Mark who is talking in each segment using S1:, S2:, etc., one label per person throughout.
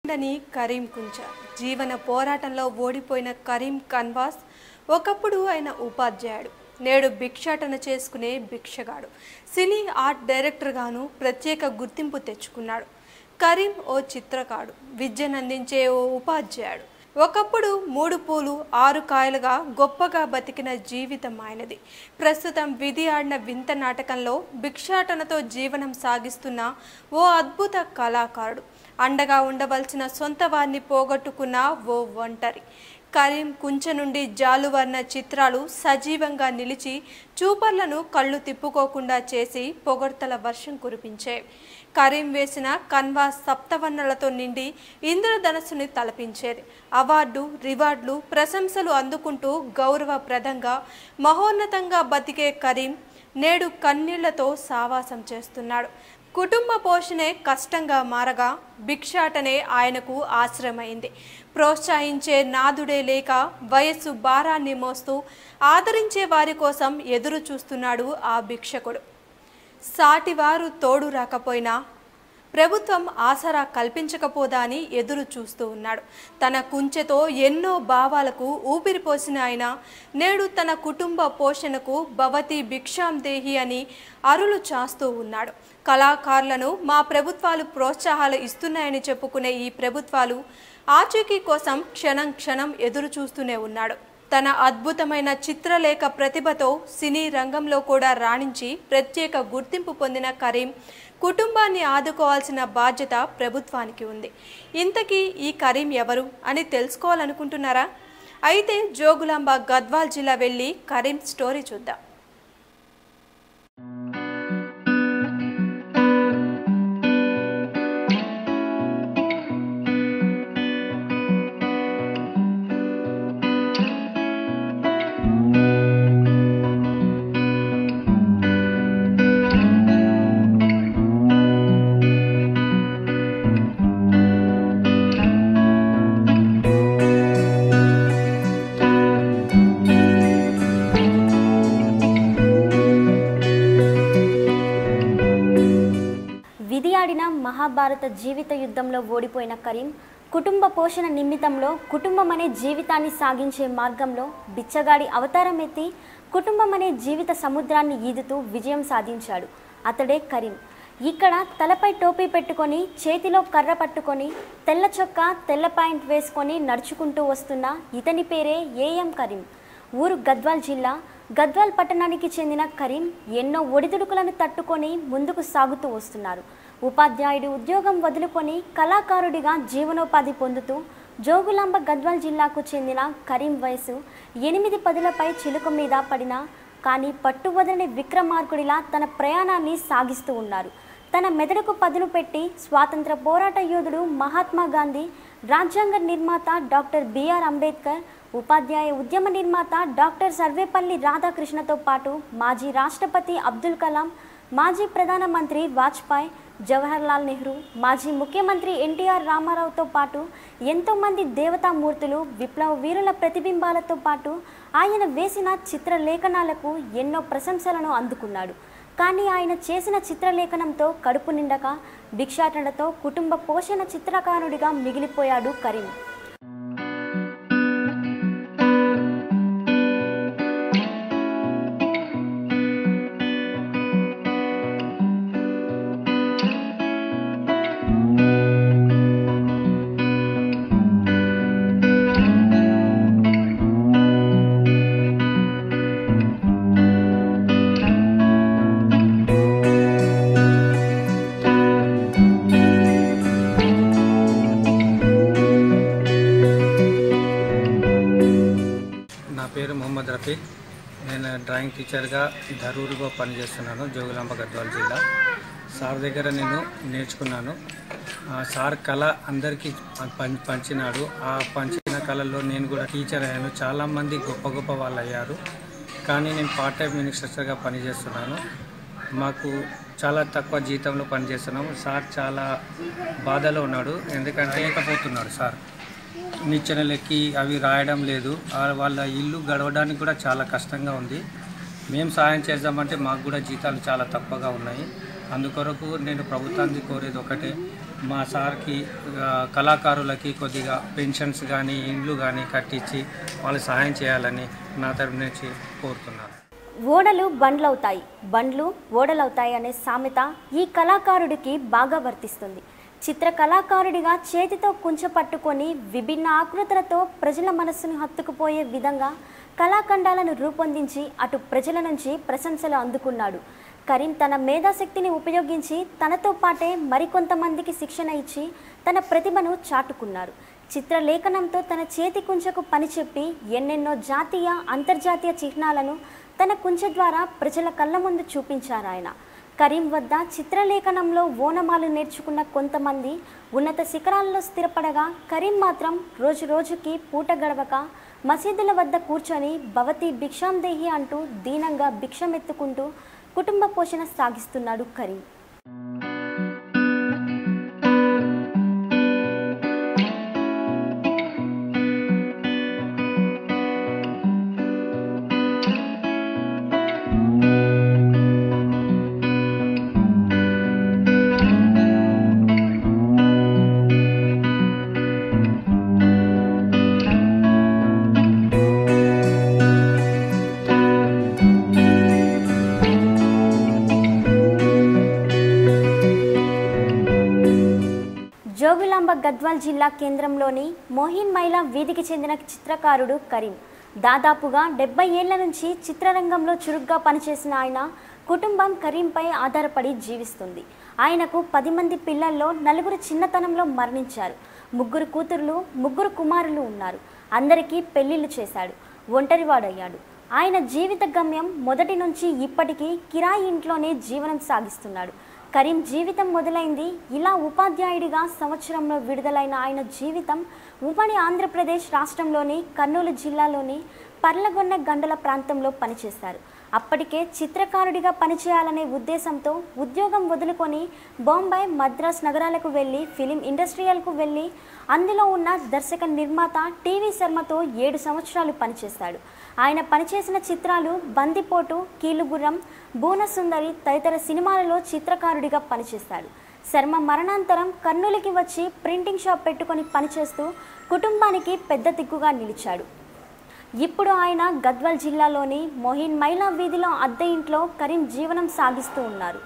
S1: అని కరీం కుంచ జీవన పోరాటంలో ఓడిపోయిన కరీం కన్వాస్ ఒకప్పుడు ఆయన ఉపాధ్యాయుడు నేడు భిక్షాటన చేసుకునే భిక్షగాడు సినీ ఆర్ట్ డైరెక్టర్గాను ప్రత్యేక గుర్తింపు తెచ్చుకున్నాడు కరీం ఓ చిత్రకారుడు విద్యనందించే ఓ ఉపాధ్యాయుడు ఒకప్పుడు మూడు పూలు ఆరు కాయలుగా గొప్పగా బతికిన జీవితం ఆయనది ప్రస్తుతం విధి ఆడిన వింత నాటకంలో భిక్షాటనతో జీవనం సాగిస్తున్న ఓ అద్భుత కళాకారుడు అండగా ఉండవలసిన సొంత వారిని పోగొట్టుకున్న ఓ ఒంటరి కరీం కుంచ నుండి జాలువర్ణ చిత్రాలు సజీవంగా నిలిచి చూపర్లను కళ్ళు తిప్పుకోకుండా చేసి పొగడ్తల వర్షం కురిపించాయి కరీం వేసిన కన్వాస్ సప్తవర్ణలతో నిండి ఇంద్రధనస్సుని తలపించేది అవార్డు రివార్డులు ప్రశంసలు అందుకుంటూ గౌరవప్రదంగా మహోన్నతంగా బతికే కరీం నేడు కన్నీళ్లతో సావాసం చేస్తున్నాడు కుటుంబ పోషణే కష్టంగా మారగా భిక్షాటనే ఆయనకు ఆశ్రమైంది ప్రోత్సహించే నాదుడే లేక వయస్సు భారాన్ని మోస్తూ ఆదరించే వారి కోసం ఎదురు చూస్తున్నాడు ఆ భిక్షకుడు సాటివారు తోడు రాకపోయినా ప్రభుత్వం ఆసరా కల్పించకపోదా అని ఎదురు చూస్తూ ఉన్నాడు తన కుంచెతో ఎన్నో భావాలకు ఊపిరిపోసిన ఆయన నేడు తన కుటుంబ పోషణకు భవతి భిక్షాం దేహి అని అరులు చాస్తూ ఉన్నాడు కళాకారులను మా ప్రభుత్వాలు ప్రోత్సాహాలు ఇస్తున్నాయని చెప్పుకునే ఈ ప్రభుత్వాలు ఆచూకీ కోసం క్షణం క్షణం ఎదురు చూస్తూనే ఉన్నాడు తన అద్భుతమైన చిత్రలేఖ ప్రతిభతో సినీ రంగంలో కూడా రాణించి ప్రత్యేక గుర్తింపు పొందిన కరీం కుటుంబాన్ని ఆదుకోవాల్సిన బాధ్యత ప్రభుత్వానికి ఉంది ఇంతకీ ఈ కరీం ఎవరు అని తెలుసుకోవాలనుకుంటున్నారా అయితే జోగులాంబ గద్వాల్ జిల్లా వెళ్ళి కరీం స్టోరీ చూద్దాం
S2: విధి ఆడిన మహాభారత జీవిత యుద్ధంలో ఓడిపోయిన కరీం కుటుంబ పోషణ నిమిత్తంలో కుటుంబం అనే జీవితాన్ని సాగించే మార్గంలో బిచ్చగాడి అవతారం ఎత్తి కుటుంబం అనే జీవిత సముద్రాన్ని ఈదుతూ విజయం సాధించాడు అతడే కరీం ఇక్కడ తలపై టోపీ పెట్టుకొని చేతిలో కర్ర పట్టుకొని తెల్ల చొక్కా తెల్ల పాయింట్ వేసుకొని నడుచుకుంటూ వస్తున్న ఇతని పేరే ఏఎం కరీం ఊరు గద్వాల్ జిల్లా గద్వాల్ పట్టణానికి చెందిన కరీం ఎన్నో ఒడిదుడుకులను తట్టుకొని ముందుకు సాగుతూ వస్తున్నారు ఉపాధ్యాయుడి ఉద్యోగం వదులుకొని కళాకారుడిగా జీవనోపాధి పొందుతూ జోగులాంబ గద్వాల్ జిల్లాకు చెందిన కరీం వయసు ఎనిమిది పదులపై చిలుక మీద పడిన కానీ పట్టు వదలని విక్రమార్కుడిలా తన ప్రయాణాన్ని సాగిస్తూ ఉన్నారు తన మెదడుకు పదును పెట్టి స్వాతంత్ర పోరాట యోధుడు మహాత్మా గాంధీ రాజ్యాంగ నిర్మాత డాక్టర్ బిఆర్ అంబేద్కర్ ఉపాధ్యాయ ఉద్యమ నిర్మాత డాక్టర్ సర్వేపల్లి రాధాకృష్ణతో పాటు మాజీ రాష్ట్రపతి అబ్దుల్ కలాం మాజీ ప్రధానమంత్రి వాజ్పేయి జవహర్లాల్ నెహ్రూ మాజీ ముఖ్యమంత్రి ఎన్టీఆర్ రామారావుతో పాటు ఎంతోమంది దేవతామూర్తులు విప్లవ వీరుల ప్రతిబింబాలతో పాటు ఆయన వేసిన చిత్రలేఖనాలకు ఎన్నో ప్రశంసలను అందుకున్నాడు కానీ ఆయన చేసిన చిత్రలేఖనంతో కడుపు నిండక భిక్షాటనతో కుటుంబ పోషణ చిత్రకారుడిగా మిగిలిపోయాడు కరీం
S3: నా పేరు మొహమ్మద్ రఫీక్ నేను డ్రాయింగ్ టీచర్గా ధరూరుగా పనిచేస్తున్నాను జోగులాంబ గద్వాల జిల్లా సార్ దగ్గర నేను నేర్చుకున్నాను ఆ సార్ కళ అందరికీ పం- పంచినాడు ఆ పంచిన కళలో నేను కూడా టీచర్ అయ్యాను చాలామంది గొప్ప గొప్ప వాళ్ళు అయ్యారు కానీ నేను పార్ట్ టైం మినిస్టర్గా పనిచేస్తున్నాను మాకు చాలా తక్కువ జీతంలో పనిచేస్తున్నాము సార్ చాలా బాధలో ఉన్నాడు ఎందుకంటే లేకపోతున్నాడు సార్ నిచ్చెనలెక్కి అవి రాయడం లేదు ఆ వాళ్ళ ఇల్లు గడవడానికి కూడా చాలా కష్టంగా ఉంది మేము సాయం చేద్దామంటే మాకు కూడా జీతాలు చాలా తక్కువగా ఉన్నాయి అందుకొరకు నేను ప్రభుత్వానికి కోరేది ఒకటే మా సార్కి ఆ, కళాకారులకి కొద్దిగా పెన్షన్స్ కానీ ఇండ్లు కానీ కట్టించి వాళ్ళు సహాయం చేయాలని నా తరపు నుంచి కోరుతున్నాను
S2: ఓడలు బండ్లవుతాయి బండ్లు ఓడలవుతాయి అనే సామెత ఈ కళాకారుడికి బాగా వర్తిస్తుంది చిత్ర కళాకారుడిగా చేతితో కుంచ పట్టుకొని విభిన్న ఆకృతులతో ప్రజల మనస్సును హత్తుకుపోయే విధంగా కళాఖండాలను రూపొందించి అటు ప్రజల నుంచి ప్రశంసలు అందుకున్నాడు కరీం తన మేధాశక్తిని ఉపయోగించి తనతో పాటే మరికొంతమందికి శిక్షణ ఇచ్చి తన ప్రతిభను చాటుకున్నారు చిత్రలేఖనంతో తన చేతి కుంచకు పనిచెప్పి ఎన్నెన్నో జాతీయ అంతర్జాతీయ చిహ్నాలను తన కుంచ ద్వారా ప్రజల కళ్ళ ముందు చూపించారు ఆయన కరీం వద్ద చిత్రలేఖనంలో ఓనమాలు నేర్చుకున్న కొంతమంది ఉన్నత శిఖరాల్లో స్థిరపడగా కరీం మాత్రం రోజు రోజుకి పూట గడవక మసీదుల వద్ద కూర్చొని భవతి భిక్షాందేహి అంటూ దీనంగా భిక్షమెత్తుకుంటూ కుటుంబ పోషణ సాగిస్తున్నాడు కరీం జోగులాంబ గద్వాల్ జిల్లా కేంద్రంలోని మోహిన్ మైలా వీధికి చెందిన చిత్రకారుడు కరీం దాదాపుగా డెబ్బై ఏళ్ల నుంచి చిత్రరంగంలో చురుగ్గా పనిచేసిన ఆయన కుటుంబం కరీంపై ఆధారపడి జీవిస్తుంది ఆయనకు పది మంది పిల్లల్లో నలుగురు చిన్నతనంలో మరణించారు ముగ్గురు కూతుర్లు ముగ్గురు కుమారులు ఉన్నారు అందరికీ పెళ్లిళ్ళు చేశాడు ఒంటరివాడయ్యాడు ఆయన జీవిత గమ్యం మొదటి నుంచి ఇప్పటికీ కిరాయి ఇంట్లోనే జీవనం సాగిస్తున్నాడు కరీం జీవితం మొదలైంది ఇలా ఉపాధ్యాయుడిగా సంవత్సరంలో విడుదలైన ఆయన జీవితం ఉమ్మడి ఆంధ్రప్రదేశ్ రాష్ట్రంలోని కర్నూలు జిల్లాలోని పర్లగొండ గండల ప్రాంతంలో పనిచేశారు అప్పటికే చిత్రకారుడిగా పనిచేయాలనే ఉద్దేశంతో ఉద్యోగం వదులుకొని బొంబాయి మద్రాస్ నగరాలకు వెళ్ళి ఫిలిం ఇండస్ట్రియల్కు వెళ్ళి అందులో ఉన్న దర్శక నిర్మాత టీవీ శర్మతో ఏడు సంవత్సరాలు పనిచేశాడు ఆయన పనిచేసిన చిత్రాలు బందిపోటు కీలుగుర్రం భువనసుందరి తదితర సినిమాలలో చిత్రకారుడిగా పనిచేశాడు శర్మ మరణాంతరం కర్నూలుకి వచ్చి ప్రింటింగ్ షాప్ పెట్టుకొని పనిచేస్తూ కుటుంబానికి పెద్ద దిక్కుగా నిలిచాడు ఇప్పుడు ఆయన గద్వాల్ జిల్లాలోని మొహిన్ మైలా వీధిలో అద్దె ఇంట్లో కరీం జీవనం సాగిస్తూ ఉన్నారు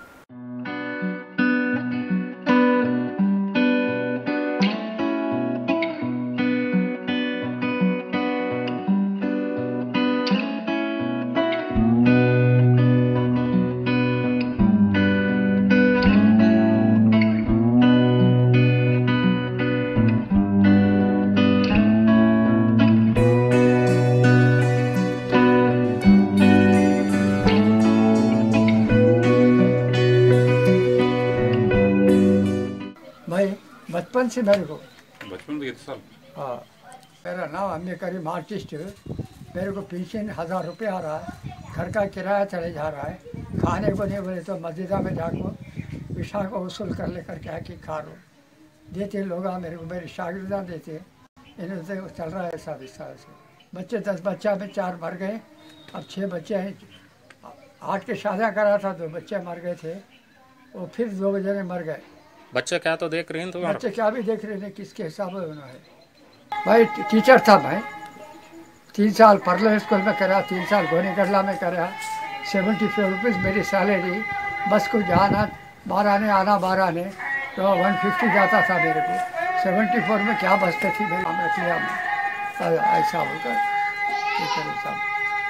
S4: भाई बचपन से मेरे को
S5: बचपन में कितने साल
S4: हाँ मेरा नाम अम्मी करीम आर्टिस्ट मेरे को पेंशन हज़ार रुपये आ रहा है घर का किराया चले जा रहा है खाने को नहीं बोले तो मस्जिदा में जाको विशा को वसूल कर लेकर क्या कि खा लो देते लोग आ मेरे को मेरे शागिर्दा देते इन्हें तो चल रहा है ऐसा विस्तार से बच्चे दस बच्चा में चार मर गए अब छः बच्चे हैं आठ के शादियाँ करा था दो बच्चे मर गए थे वो फिर दो जने मर गए
S5: बच्चे क्या तो देख रहे हैं तो
S4: बच्चे क्या भी देख रहे थे किसके हिसाब से होना है भाई टी- टीचर था मैं तीन साल परले स्कूल में करा तीन साल गोनीगढ़ला में करा सेवेंटी फाइव रुपीज़ मेरी सैलरी बस को जाना बारह आने आना बारह आने तो वन फिफ्टी जाता था मेरे को सेवेंटी फोर में क्या बचते थी मेरे नाम रख लिया मैं ऐसा होकर टीचर साहब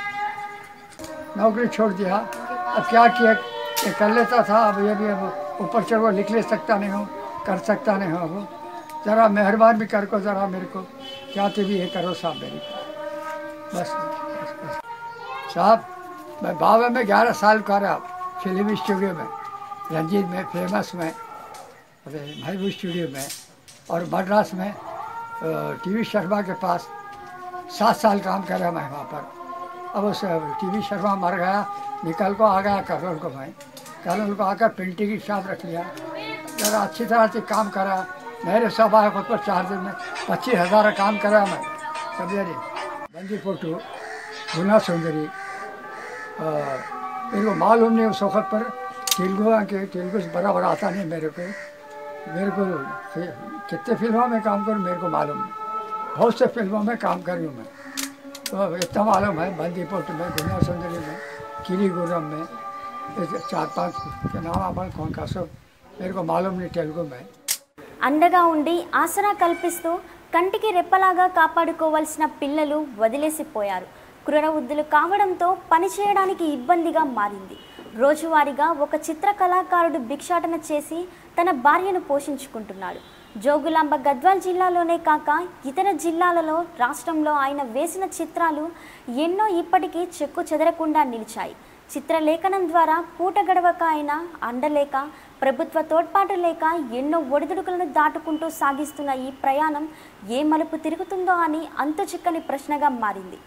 S4: नौकरी छोड़ दिया अब क्या किया ये कर लेता था अब ये भी अब ऊपर चढ़ को लिख ले सकता नहीं हूँ कर सकता नहीं हूँ अब ज़रा मेहरबान भी कर को ज़रा मेरे को चाहते भी ये करो साहब मेरी बस बस बस साहब मैं बावे में ग्यारह साल का रहा फिल्म स्टूडियो में रंजीत में फेमस में अरे महबूब स्टूडियो में और मद्रास में टीवी शर्मा के पास सात साल काम करा मैं वहाँ पर अब उस टीवी शर्मा मर गया निकल को आ गया करोल को मैं करोल को आकर प्रिंटिंग की शॉप रख लिया जरा अच्छी तरह से काम करा मेरे सब आए खुद पर चार दिन में पच्चीस हज़ार काम करा मैं समझे नहीं बंदी फोटो गुना सुंदरी अ, मेरे को मालूम नहीं उस वक्त पर तेलुगु के तेलुगु से बराबर आता नहीं मेरे को मेरे को फि- कितने फिल्मों में काम करूँ मेरे को मालूम है बहुत से फिल्मों में काम करी हूँ मैं तो अब इतना मालूम है बंदीपोट में गुना सुंदरी में किली गुरम में ये चार पांच के नाम अपन कौन का सब मेरे को मालूम नहीं तेलुगु में
S2: అండగా ఉండి ఆసరా కల్పిస్తూ కంటికి రెప్పలాగా కాపాడుకోవాల్సిన పిల్లలు వదిలేసిపోయారు క్రూర వృద్ధులు కావడంతో పనిచేయడానికి ఇబ్బందిగా మారింది రోజువారీగా ఒక చిత్ర కళాకారుడు భిక్షాటన చేసి తన భార్యను పోషించుకుంటున్నాడు జోగులాంబ గద్వాల్ జిల్లాలోనే కాక ఇతర జిల్లాలలో రాష్ట్రంలో ఆయన వేసిన చిత్రాలు ఎన్నో ఇప్పటికీ చెక్కు చెదరకుండా నిలిచాయి చిత్రలేఖనం ద్వారా పూట గడవక అయినా అండలేక ప్రభుత్వ తోడ్పాటు లేక ఎన్నో ఒడిదుడుకులను దాటుకుంటూ సాగిస్తున్న ఈ ప్రయాణం ఏ మలుపు తిరుగుతుందో అని అంతు చిక్కని ప్రశ్నగా మారింది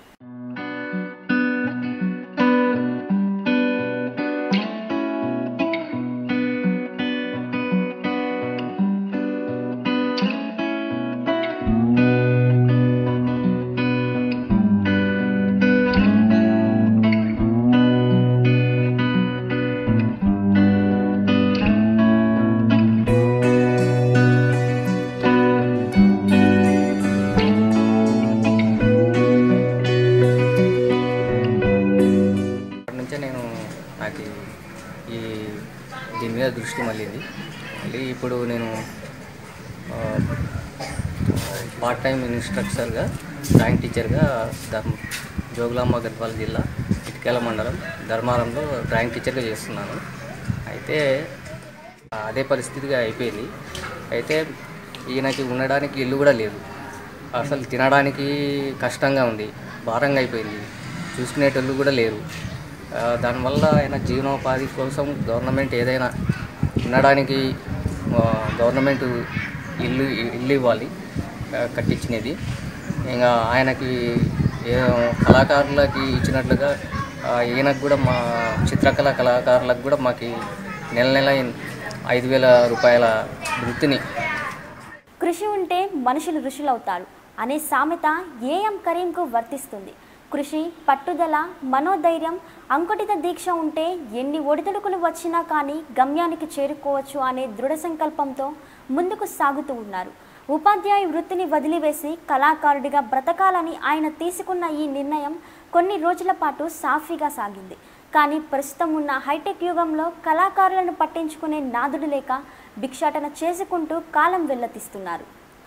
S6: అప్పటి నుంచే నేను నాకు ఈ దీని మీద దృష్టి మళ్ళీంది మళ్ళీ ఇప్పుడు నేను ఆ, పార్ట్ టైం ఇన్స్ట్రక్టర్గా డ్రాయింగ్ టీచర్గా ధర్మ జోగులాంబ గద్వాల జిల్లా ఇటుకేల మండలం ధర్మారంలో డ్రాయింగ్ టీచర్గా చేస్తున్నాను అయితే ఆ, అదే పరిస్థితిగా అయిపోయింది అయితే ఈయనకి ఉండడానికి ఇల్లు కూడా లేదు అసలు తినడానికి కష్టంగా ఉంది భారంగా అయిపోయింది చూసుకునేటోళ్ళు కూడా లేరు ఆ, దానివల్ల ఆయన జీవనోపాధి కోసం గవర్నమెంట్ ఏదైనా ఉండడానికి ఆ, గవర్నమెంట్ ఇల్లు ఇల్లు ఇవ్వాలి ఆ, కట్టించినది ఇంకా ఆయనకి ఏ కళాకారులకి ఇచ్చినట్లుగా ఆ, ఈయనకు కూడా మా చిత్రకళ కళాకారులకు కూడా మాకు నెల నెల ఐదు వేల రూపాయల వృత్తిని
S2: కృషి ఉంటే మనుషులు ఋషులవుతారు అనే సామెత ఏఎం కరీంకు వర్తిస్తుంది కృషి పట్టుదల మనోధైర్యం అంకుటిత దీక్ష ఉంటే ఎన్ని ఒడిదుడుకులు వచ్చినా కానీ గమ్యానికి చేరుకోవచ్చు అనే దృఢ సంకల్పంతో ముందుకు సాగుతూ ఉన్నారు ఉపాధ్యాయ వృత్తిని వదిలివేసి కళాకారుడిగా బ్రతకాలని ఆయన తీసుకున్న ఈ నిర్ణయం కొన్ని రోజుల పాటు సాఫీగా సాగింది కానీ ప్రస్తుతం ఉన్న హైటెక్ యుగంలో కళాకారులను పట్టించుకునే నాదుడు లేక భిక్షాటన చేసుకుంటూ కాలం వెల్లతిస్తున్నారు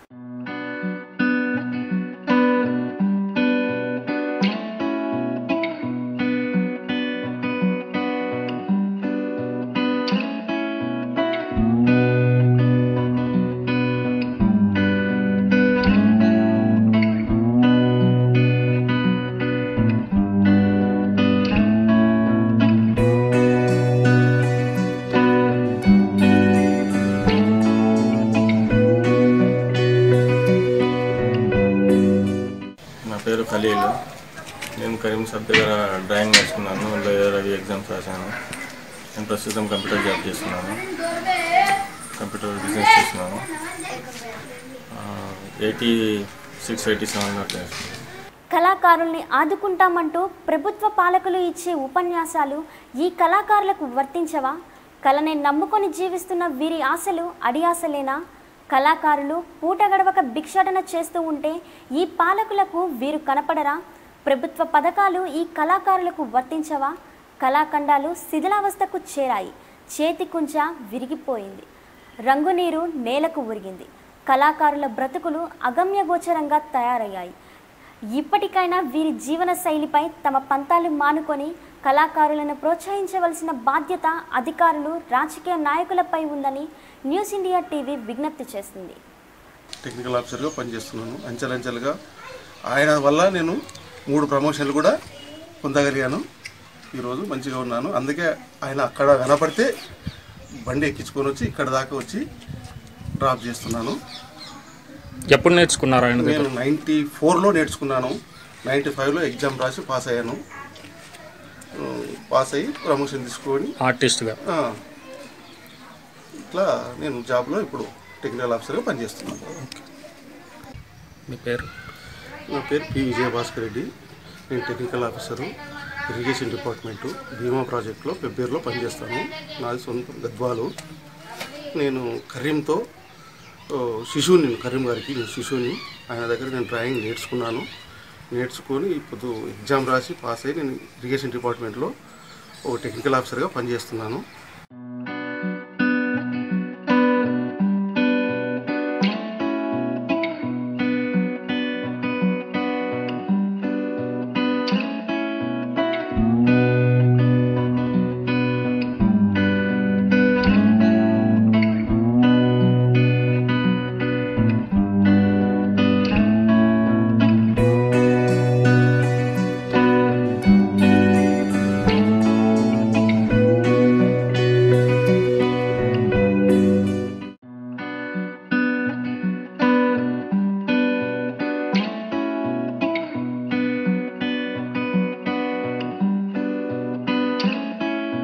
S7: నా పేరు ఖలీల్ నేను కరీం సార్ దగ్గర డ్రాయింగ్ నేర్చుకున్నాను లోయర్ అవి ఎగ్జామ్స్ రాశాను నేను ప్రస్తుతం కంప్యూటర్ జాబ్ చేస్తున్నాను కంప్యూటర్ బిజినెస్ చేస్తున్నాను ఎయిటీ సిక్స్ ఎయిటీ సెవెన్లో నేర్చుకున్నాను
S2: కళాకారుల్ని ఆదుకుంటామంటూ ప్రభుత్వ పాలకులు ఇచ్చే ఉపన్యాసాలు ఈ కళాకారులకు వర్తించవా కళని నమ్ముకొని జీవిస్తున్న వీరి ఆశలు అడి ఆశలేనా కళాకారులు పూట గడవక భిక్షాటన చేస్తూ ఉంటే ఈ పాలకులకు వీరు కనపడరా ప్రభుత్వ పథకాలు ఈ కళాకారులకు వర్తించవా కళాఖండాలు శిథిలావస్థకు చేరాయి చేతి కుంచ విరిగిపోయింది రంగునీరు నేలకు ఉరిగింది కళాకారుల బ్రతుకులు అగమ్యగోచరంగా తయారయ్యాయి ఇప్పటికైనా వీరి జీవన శైలిపై తమ పంతాలు మానుకొని కళాకారులను ప్రోత్సహించవలసిన బాధ్యత అధికారులు రాజకీయ నాయకులపై ఉందని న్యూస్ ఇండియా టీవీ విజ్ఞప్తి చేస్తుంది
S8: టెక్నికల్ ఆఫీసర్గా పనిచేస్తున్నాను అంచెలంచెలుగా ఆయన వల్ల నేను మూడు ప్రమోషన్లు కూడా పొందగలిగాను ఈరోజు మంచిగా ఉన్నాను అందుకే ఆయన అక్కడ కనపడితే బండి ఎక్కించుకొని వచ్చి ఇక్కడ దాకా వచ్చి డ్రాప్ చేస్తున్నాను
S5: ఎప్పుడు నేర్చుకున్నారు ఆయన దగ్గర
S8: నేను నైంటీ ఫోర్లో నేర్చుకున్నాను నైంటీ ఫైవ్లో ఎగ్జామ్ రాసి పాస్ అయ్యాను ఆ, పాస్ అయ్యి ప్రమోషన్ తీసుకొని
S5: ఆర్టిస్ట్గా
S8: ఆ, ఇట్లా నేను జాబ్లో ఇప్పుడు టెక్నికల్ ఆఫీసర్గా పనిచేస్తున్నాను
S5: మీ పేరు
S8: నా పేరు పి విజయభాస్కర్ రెడ్డి నేను టెక్నికల్ ఆఫీసరు ఇరిగేషన్ డిపార్ట్మెంటు బీమా ప్రాజెక్టులో పెబ్బేరులో పనిచేస్తాను నాది సొంత గద్వాలు నేను కరీంతో ఓ, శిశువుని నేను కరీం గారికి నేను శిశువుని ఆయన దగ్గర నేను డ్రాయింగ్ నేర్చుకున్నాను నేర్చుకొని ఇప్పుడు ఎగ్జామ్ రాసి పాస్ అయ్యి నేను ఇరిగేషన్ డిపార్ట్మెంట్లో ఓ టెక్నికల్ ఆఫీసర్గా పనిచేస్తున్నాను